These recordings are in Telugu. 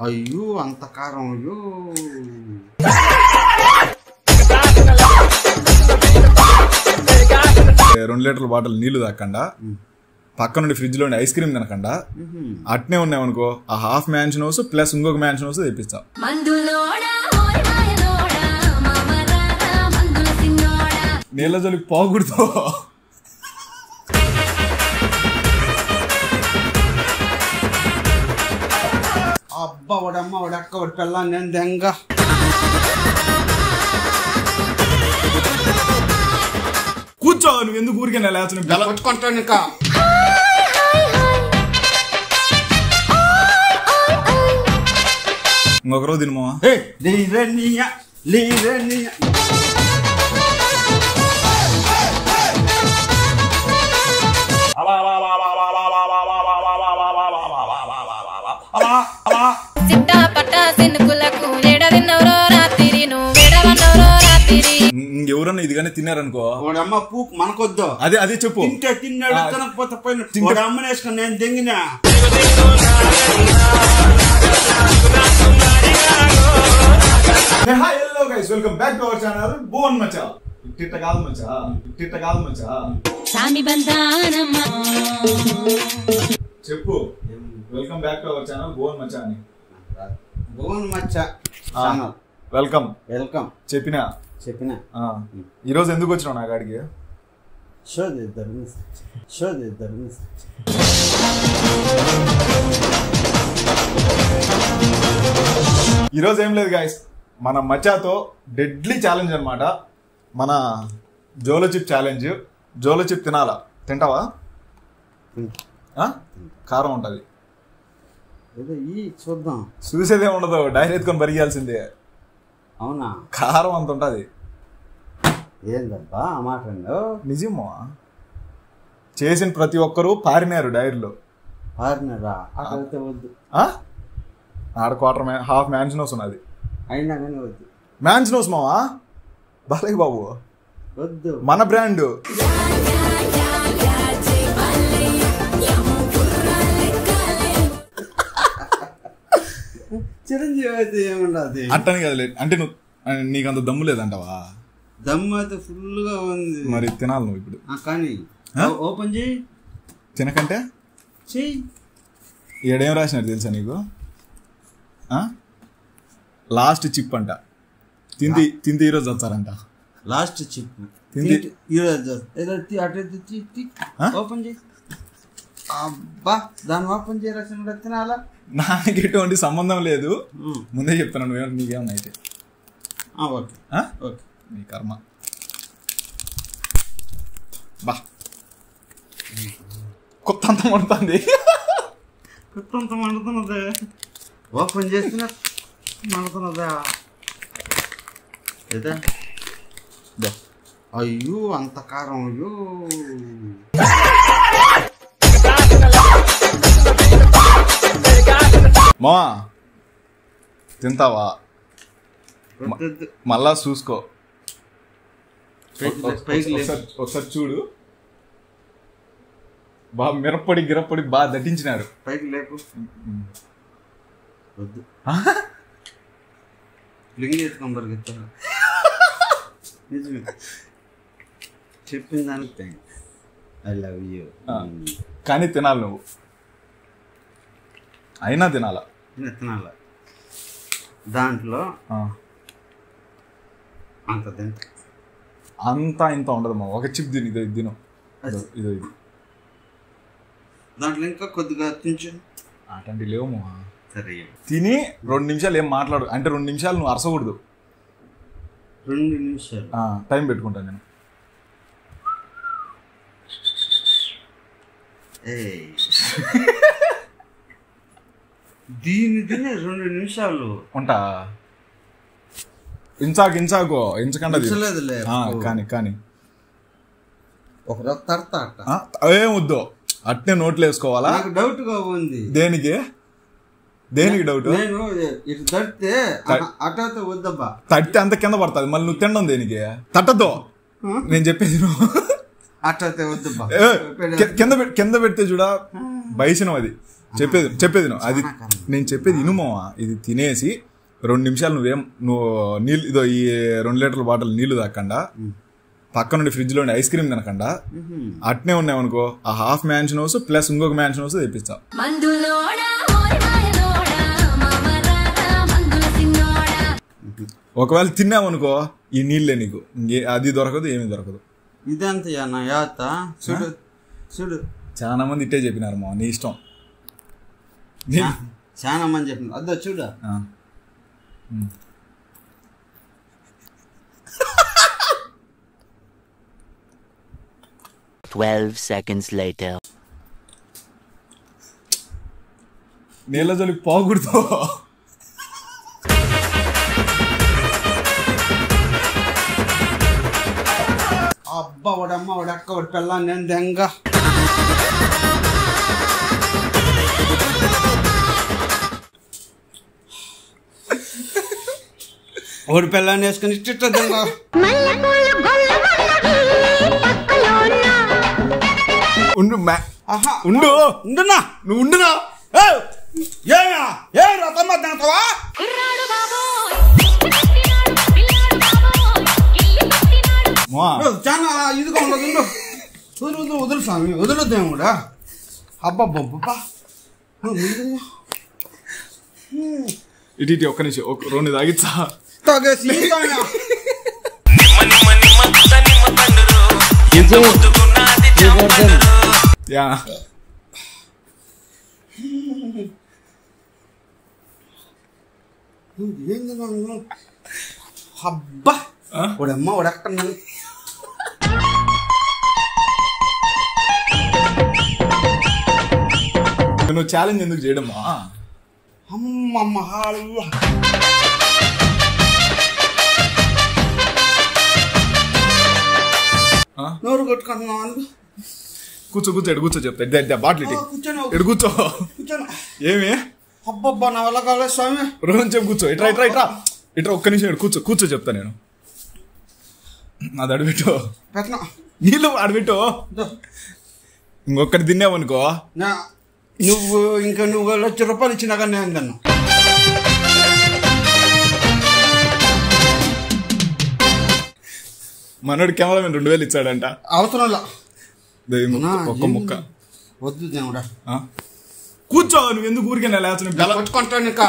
అయ్యో అంత కారం అయ్యో రెండు లీటర్ల బాటిల్ నీళ్లు తాకుండా పక్క నుండి ఫ్రిడ్జ్ లోని ఐస్ క్రీమ్ తినకుండా అట్నే ఉన్నాయనుకో ఆ హాఫ్ మ్యాన్షన్ హౌస్ ప్లస్ ఇంకొక మ్యాన్షన్ హౌస్ తెప్పిస్తా మందులోడా ఓరి మాయలోడా మామరారా మందుల సిన్నోడా నీళ్ళ జోలికి పోకూడదు అబ్బా వాడమ్మ వాడక్క వాడి పిల్ల నేను దెంగ కూర్చో నువ్వు ఎందుకు ఊరికే లేచిన ఇలా కొట్టుకుంటాను ఇంకా ఇంకొక రోజు తినమా ఏ, లీరనియ, లీరనియ. సిట్టా పట్టా సినుకులకు ఎడదిన్నవరో రాత్రి నువ్వు ఎడవన్నవరో రాత్రి ఇంకెవరన్నా ఇది కానీ తిన్నారనుకో వాడమ్మ పూకు మనకొద్దు అదే అదే చెప్పు తింటే తిన్నాడు ఆ, తినకపోతే పోయిన తింటే- వాడు అమ్మని వేసుకొని నేను దెంగినా hello guys welcome back to our channel bone మచ్చా ఇట్టిట్ట కాదు మచ్చా ఇట్టిట్ట కాదు మచ్చా సామి బంధానమ్మా చెప్పు welcome back to our channel bone మచ్చా అని భువన్ మచ్చ ఆ, వెల్కమ్ వెల్కమ్ చెప్పిన చెప్పిన ఆ, ఈరోజు ఎందుకు వచ్చినావు నా కాడికి షో చేద్దరు షో చేద్దరు ఈరోజు ఏం లేదు గాయస్ మన మచాతో డెడ్లీ ఛాలెంజ్ అన్నమాట మన Jolo chip challenge Jolo chip తినాలా తింటావా ఆ? కారం ఉంటుంది ఏదో ఈ చూద్దాం చూసేదే ఉండదు డైరీ ఎత్తుకొని పరిగెయాల్సిందే అవునా కారం అంత ఉంటుంది ఏందబ్బా ఆ మాట అన్నావు? నిజమా చేసిన ప్రతి ఒక్కరూ పారినారు డైరీలో పారినరా అక్కడితే వద్దు ఆ? ఆడ quarter man half Mansion House ఉన్నది అయినా కానీ వద్దు మ్యాన్షన్ హౌస్ మావా బాలయ్య బాబు వద్దు మన బ్రాండ్ చిరంజీవి అయితే ఏముండదు అట్టని కదలే అంటే నువ్వు ఆ, నీకు అంత దమ్ము లేదంటావా దమ్ము అయితే ఫుల్ గా ఉంది మరి తినాలి నువ్వు ఇప్పుడు ఆ, కానీ ఆ? ఓ- ఓపెన్ చేయి తినకంటే చెయ్యి ఏడేం రాసినారు తెలుసా నీకు ఆ? లాస్ట్ చిప్ అంట తింది తింది ఈరోజు వచ్చారంట లాస్ట్ చిప్ తింది. ఈరోజు ఏదో తీ- అటు ఇటు తీ- తీ. ఆ? ఓపెన్ చేయి అబ్బా దాన్ని ఓపెన్ చేయరాసిన తినాలా నాకు ఎటువంటి సంబంధం లేదు ఉమ్. ముందే చెప్తాను నువ్వు నీకేమన్నా అయితే ఆ, ఓకే ఆ? ఓకే నీ కర్మ బా కొత్త అంత పడుతుంది కొత్త మండుతున్నదే ఓపెన్ చేస్తున్నా మండుతున్నదా ఏదా అయ్యో అంత కారం అయ్యో మా తింటావా వద్దొద్దు. మళ్ళా చూసుకో పైకి లే- పైకి లే. ఒకసారి ఒకసారి చూడు బాగా మిరప్పొడి గిరప్పొడి బాగా దట్టించినారు పైకి లేకు వద్దు ఆ? లింగి ఎత్తుకొని పరిగెత్తాను నిజమే చెప్పిన దానికి థ్యాంక్స్ ఐ లవ్ యూ ఆ. కానీ తినాలి నువ్వు అయినా తినాలా తినాల దాంట్లో ఆ. అంత తింటా అంతా ఇంత ఉండదు మా ఒక చిప్ తిని ఇదో ఇది తిను ఇదో ఇదో ఇది దాంట్లో ఇంకా కొద్దిగా తించు అట్లాంటి లేవు మా సరే తిని రెండు నిమిషాలు ఏం మాట్లాడు అంటే రెండు నిమిషాలు నువ్వు అరసకూడదు రెండు నిమిషాలు ఆ, టైం పెట్టుకుంటాను నేను ఏయ్. దీన్ని తినే రెండు నిమిషాలు ఉంటా ఇంచాకు ఇంచాకు ఇంచకుండా తిను. ఉంచలేదులే ఆ, కానీ కానీ ఒక రోజు తడతా అట్ట ఆ, ఏం వద్దు అట్నే నోట్లు వేసుకోవాలా నాకు డౌట్ గా ఉంది దేనికి దేనికి డౌట్ నేను ఇటు తడితే అటైతే వద్దబ్బా తట్టి అంత కింద పడుతుంది మళ్ళీ నువ్వు తినడం దేనికి తట్టద్దు నేను చెప్పేది నువ్వు అటైతే వద్దబ్బా ఏ, కి- కింద పెట్- కింద పెడితే చూడ బైసినం అది చెప్పేది చెప్పేది నువ్వు అది చాలా కారం. నేను చెప్పేది ఇనుమోవా ఇది తినేసి రెండు నిమిషాలు నువ్వేం నువ్వు నీళ్ళు ఇదో ఈ రెండు లీటర్ల బాటిల్ నీళ్లు తాకుండా పక్క నుండి ఫ్రిడ్జ్ లో ఐస్ క్రీమ్ తినకుండా అట్నే ఉన్నాయనుకో ఆ హాఫ్ మ్యాన్షన్ హౌస్ ప్లస్ ఇంకొక మ్యాన్షన్ హౌస్ తెప్పిస్తా మందులోడా ఓరి మాయలోడా మామరారా మందుల సిన్నోడా ఒకవేళ తిన్నావనుకో ఈ నీళ్ళే నీకు ఇంకే అది దొరకదు ఏమీ దొరకదు ఇదంతయ్యా నా యాత చూడు చూడు చాలా మంది ఇట్టే చెప్పినారు మా నీ ఇష్టం నీ- చాలా మంది చెప్పినారు అదో చూడు ఆ. ఉమ్. Twelve seconds later. నీళ్ళ జోలికి పోకూడదు అబ్బా వాడమ్మ వాడక్క వాడి పిల్లని నేను దెంగ వాడి పిల్లని వేసుకుని ఇట్ట దెంగ ఉండు మ్యా- ఆహా ఉండు ఉండునా నువ్వు ఉండునా ఏయ్! ఏమా ఏ రథమ్మ తింటావా కుర్రాడు బాబోయ్ పిల్లాడు బాబోయ్ గిల్లి పట్టినాడు మా చాలా ఇదిగా ఉండదు ఉండు వదులు వదులు వదులు స్వామి వదులు దేవుడా అబ్బబ్బబ్బా ఇటు ఇటు ఒక్క నిమిషం ఒక రెండు తాగిచ్చా తాగేసి తాగినా. యా ఏంది నాన్న? అబ్బా ఆ? వాడమ్మ వాడెక్కడ నువ్వు ఛాలెంజ్ ఎందుకు చేయడమ్మా అమ్మమ్మ హాల్లా. ఆ? నోరు కొట్టుకుంటున్నావు అనుకో కూర్చో కూర్చో ఎడు కూర్చో చెప్తా ఇద్దా ఇద్దా బాటిల్ ఇటు ఆ, కూర్చోను ఎడు కూర్చో కూర్చోను ఏమి అబ్బబ్బా నా వల్ల కాలేదు స్వామి రోజు చెప్పు కూర్చో ఇట్రా ఇట్రా ఇట్రా ఇట్రా ఒక్క నిమిషం ఇటు కూర్చో కూర్చో చెప్తా నేను అది అడబెట్టు పెట్టినా నీళ్ళు అడబెట్టు ఇంకొకటి తిన్నావనుకో నా నువ్వు ఇంకా నువ్వు లక్ష రూపాయలు ఇచ్చినా కానీ నేను తిన్నా మనోడు కెమెరామెన్ రెండు వేలు ఇచ్చాడంట అవసరంలా దే, నా, ఒక్క ఏంది? ముక్క వద్దు దేవుడా ఆ? కూర్చో నువ్వు ఎందుకు ఊరికే లేచిన ఇలా కొట్టుకుంటాను ఇంకా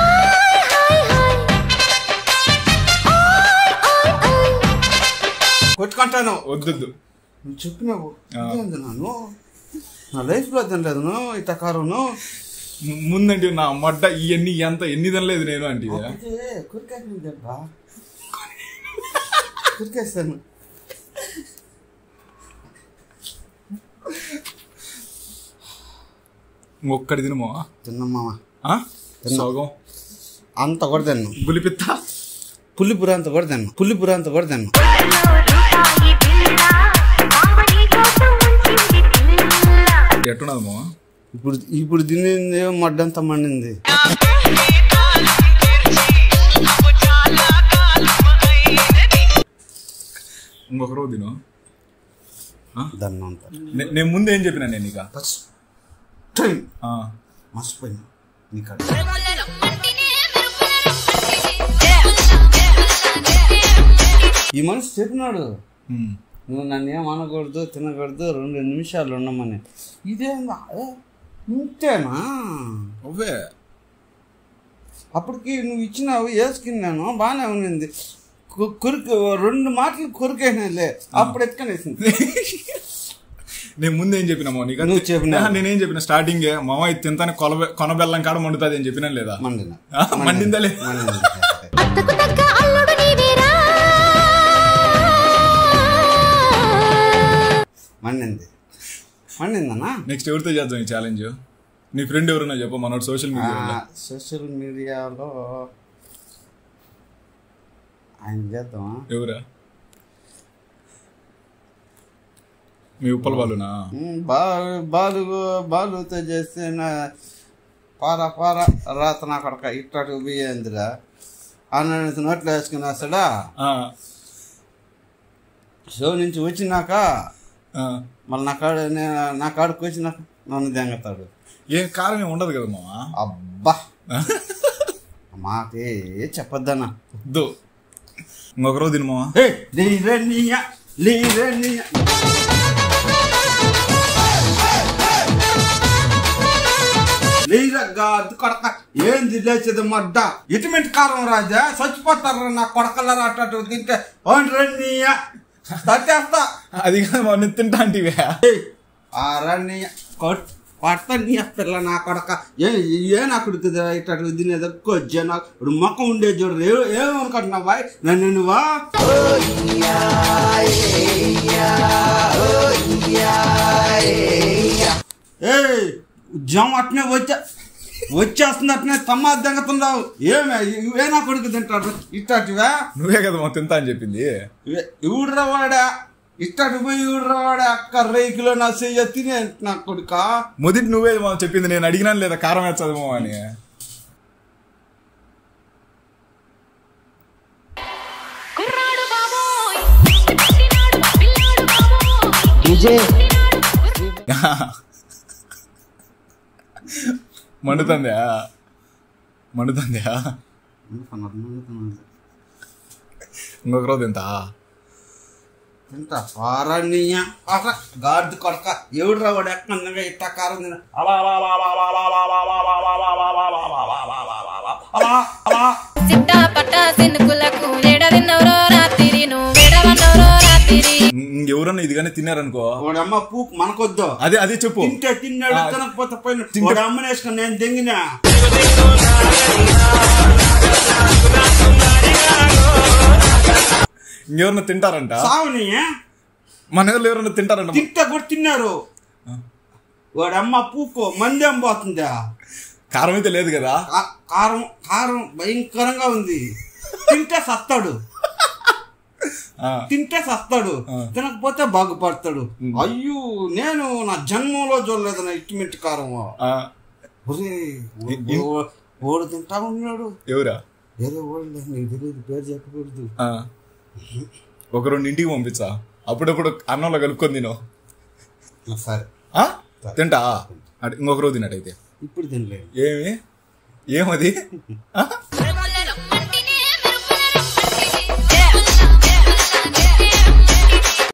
కొట్టుకుంటాను వద్దొద్దు నువ్వు చెప్పినావు ఆ. ఇదేంది నాను నా లైఫ్లో తినలేదు ఇట కారును ము- ముందంటే నా మొడ్డ ఇవన్నీ ఎంత ఎన్ని తినలేదు నేను అంటే అదే కురికేసింది దెబ్బ కురికేస్తాను ఇంకొక్కటి తినమో తిన్నమ్మా ఆ? సోగం అంత కూడా తిన్నాను గులిపిత్త పుల్లిపుర అంత కూడా తిన్నాను పుల్లిపుర అంత కూడా తిన్నాను ఎట్టున్నదమ్మో ఇప్పుడు ఇప్పుడు తినింది మడ్డంతా మండింది ఇంకొక రోజు తిను దాన్ని అంత నే- నేను ముందు ఏం చెప్పినా నేను ఇక ఫస్ట్ టైం ఆ. మర్చిపోయినా నీకు ఈ మనిషి చెప్పినాడు ఉమ్. నువ్వు నన్ను ఏం అనకూడదు తినకూడదు రెండు నిమిషాలు ఉండమని ఇదేందా ఏ, ఇంతేనా అవే అప్పటికి నువ్వు ఇచ్చినావు వేసుకున్నాను బాగానే ఉన్నింది కు- కురికి రెండు మాటలు కొరికేసినలే అప్పుడు ఎత్తుకనేసింది నేను ముందు ఏం చెప్పినామో నీకు నువ్వు చెప్పినా. ఆ, నేనేం చెప్పిన స్టార్టింగ్ మామ ఇది తింటానే కొల కొన బెల్లం కాడ మండుతుంది అని చెప్పినా లేదా మండిన ఆ, మండిందా లేదా? మండింది. అత్తకు తగ్గ అల్లుడు నీవేరా మండింది మండిందన్నా నెక్స్ట్ ఎవరితో చేద్దాం ఈ ఛాలెంజ్ నీ ఫ్రెండ్ ఎవరున్నా చెప్పు మనోడు సోషల్ మీడియాలో సోషల్ మీడియాలో ఆయన చేద్దామా ఎవరా మీ ఉప్పల వాళ్ళునా ఉమ్, బా బాలు బాలుతో చేస్తే నా పార పార రాత నా కొడక ఇట్టడు బియ్యందిరా అన్న నోట్లో వేసుకుని వస్తాడా ఆ, షో నుంచి వచ్చినాక ఆ. మళ్ళీ నా కాడ నే- నా కాడకు వచ్చినాక నన్ను దెంగతాడు ఏం కారం ఏమి ఉండదు కదా మామ అబ్బా మాకే చెప్పొద్దన్నా వద్దు ఇంకొక రోజు తిను మామ హే, లీరనీయ, లీరనీయ. లీరగ్గా అది కొడక ఏంది లేచేది మడ్డ ఇటుమెంట్ కారం రాజా చచ్చిపోతారు నా కొడకలరా అట్టు తింటే ఓన్ రన్నీయ తట్టేస్తా అది కాదు మామ నేను తింటా అంటే ఏయ్, ఆ రన్నీయ కొట్ కొడతా నీ పిల్ల నా కొడక ఏ ఏ నా కొడుకుది ఇట్టు తినేది కొజ్జా నాకు ఇప్పుడు మొక్క ఉండే చూడు ఏ ఏమనుకుంటున్నావా నన్ను నువ్వా ఏయ్ జం అట్నే వచ్చా వచ్చేస్తుంది అట్నే తమ్మా దెంగతున్నావు ఏమే ఇవేనా కొడుకు తింటాడు ఇట్టటివా నువ్వే కదా మామ తింటా అని చెప్పింది ఇవుడ్రా వాడా ఇట్టటి పోయి ఇవుడ్రా వాడా అక్క రేకులో నా చెయ్య తినే నా కొడుక మొదటి నువ్వే మామ చెప్పింది నేను అడిగినాను లేదా కారం వేచ్చదు మామ అని కుర్రాడు బాబోయ్ పుట్టినాడు పిల్లాడు బాబోయ్ మండుతుందా మండుతుందా ఇంకొక రోజు తింటా తింటా పారణీయ గాడిద కొడక ఎవడురా వాడు ఎక్కడ ఇట్ట కారం తిన అలా అలా అలా అలా అలా అలా అలా అలా అలా అలా అలా అలా అలా అలా అలా అలా అలా అలా సిట్టా పట్టా సినుకులకు ఎడదిన్నవరో రాత్రి నువ్వు ఎడవన్నవరో రాత్రి ఇంకెవరన్నా ఇది కానీ తిన్నారనుకో వాడమ్మ పూకు మనకొద్దు అదే అదే చెప్పు తింటే తిన్నాడు ఆ, తినకపోతే పోయిన తింటే- వాడు అమ్మనేసుకుని నేను దింగినా ఇంకెవరన్నా తింటారంట సావుని మన వాళ్ళు ఎవరన్నా తింటారంట తింటే కూడా తిన్నారు వాడమ్మ పూకు మందేం పోతుందా కారం అయితే లేదు కదా కా- కారం కారం భయంకరంగా ఉంది తింటే సస్తాడు ఆ, తింటే సస్తాడు ఆ. తినకపోతే బాగుపడతాడు అయ్యో నేను నా జన్మంలో చూడలేదు నా ఇట్టిమిట్టి కారం ఆ, ఒరే ఓ- ఇ- ఓ- ఓడు తింటా ఉన్నాడు ఎవరా వేరే వాళ్ళు నీకు తెలియదు పేరు చెప్పకూడదు ఆ. ఒక రెండు ఇంటికి పంపించా అప్పుడప్పుడు అన్నంలో కలుపుకొని తిను సరే ఆ? తింటా అంటే ఇంకొక రోజు తిన్నట్టయితే ఇప్పుడు తినలేదు ఏమి ఏమది ఆ?